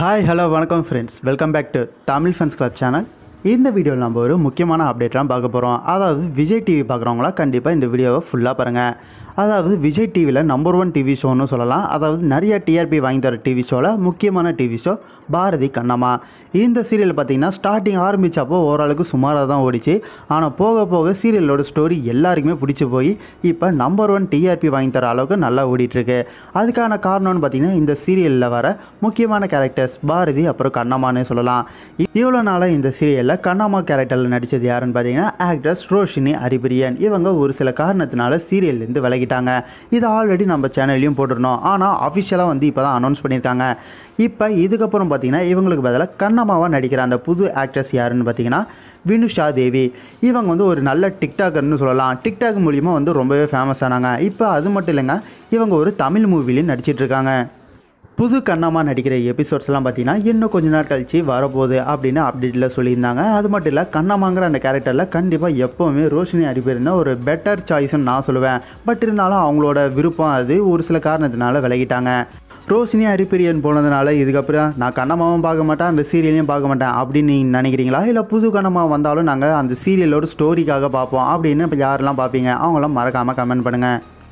hi hello வணக்கம் friends welcome back to Tamil fans club channel இந்த வீடியோவில் நம்ம ஒரு முக்கியமான அப்டேட்லாம் பார்க்க போகிறோம் அதாவது விஜய் டிவி பார்க்குறவங்களா கண்டிப்பாக இந்த வீடியோவை ஃபுல்லாக பாருங்கள் அதாவது விஜய் டிவியில் நம்பர் ஒன் டிவி ஷோன்னு சொல்லலாம் அதாவது நிறைய டிஆர்பி வாங்கி தர டிவி ஷோவில் முக்கியமான டிவி ஷோ பாரதி கண்ணம்மா இந்த சீரியல் பார்த்தீங்கன்னா ஸ்டார்டிங் ஆரம்பித்தப்போ ஓரளவுக்கு சுமாராக தான் ஓடிச்சு ஆனால் போக போக சீரியலோட ஸ்டோரி எல்லாருக்குமே பிடிச்சி போய் இப்போ நம்பர் ஒன் டிஆர்பி வாங்கி தர அளவுக்கு நல்லா ஓடிட்டுருக்கு அதுக்கான காரணம்னு பார்த்தீங்கன்னா இந்த சீரியலில் வர முக்கியமான கேரக்டர்ஸ் பாரதி அப்புறம் கண்ணம்மானே சொல்லலாம் இவ்வளோ நாளாக இந்த சீரியலில் கண்ணம்மா கேரக்டரில் நடித்தது யாருன்னு பார்த்தீங்கன்னா ஆக்ட்ரஸ் ரோஷினி ஹரிபிரியன் இவங்க ஒரு சில காரணத்தினால சீரியல்லேருந்து விலகிட்டாங்க இது ஆல்ரெடி நம்ம சேனல்லையும் போட்டிருந்தோம் ஆனால் அஃபிஷியலாக வந்து இப்போ தான் அனௌன்ஸ் பண்ணியிருக்காங்க இப்போ இதுக்கப்புறம் பார்த்தீங்கன்னா இவங்களுக்கு பதிலாக கண்ணம்மாவாக நடிக்கிற அந்த புது ஆக்ட்ரஸ் யாருன்னு பார்த்தீங்கன்னா வினுஷா தேவி இவங்க வந்து ஒரு நல்ல டிக்டாக்கர்னு சொல்லலாம் டிக்டாக் மூலிமா வந்து ரொம்பவே ஃபேமஸ் ஆனாங்க இப்போ அது மட்டும் இல்லைங்க இவங்க ஒரு தமிழ் மூவிலையும் நடிச்சிட்டு இருக்காங்க புது கண்ணம்மா நடிக்கிற எபிசோட்ஸ்லாம் பார்த்தீங்கன்னா இன்னும் கொஞ்ச நாள் கழிச்சு வரப்போகுது அப்படின்னு அப்டேட்டில் சொல்லியிருந்தாங்க அது மட்டும் இல்லை கண்ணம்மாங்கிற அந்த கேரக்டரில் கண்டிப்பாக எப்போவுமே ரோஷினி அரிபேர்னா ஒரு பெட்டர் சாய்ஸ்னு நான் சொல்லுவேன் பட் இருந்தாலும் அவங்களோட விருப்பம் அது ஒரு சில காரணத்தினால விலகிட்டாங்க ரோஷினி ஹரிப்பிரியன் போனதுனால இதுக்கப்புறம் நான் கண்ணம்மாவும் பார்க்க மாட்டேன் அந்த சீரியலையும் பார்க்க மாட்டேன் அப்படின்னு நீங்கள் நினைக்கிறீங்களா இல்லை புது கண்ணம்மா வந்தாலும் நாங்கள் அந்த சீரியலோட ஸ்டோரிக்காக பார்ப்போம் அப்படின்னு இப்போ யாரெல்லாம் பார்ப்பீங்க அவங்களாம் மறக்காமல் கமெண்ட் பண்ணுங்கள்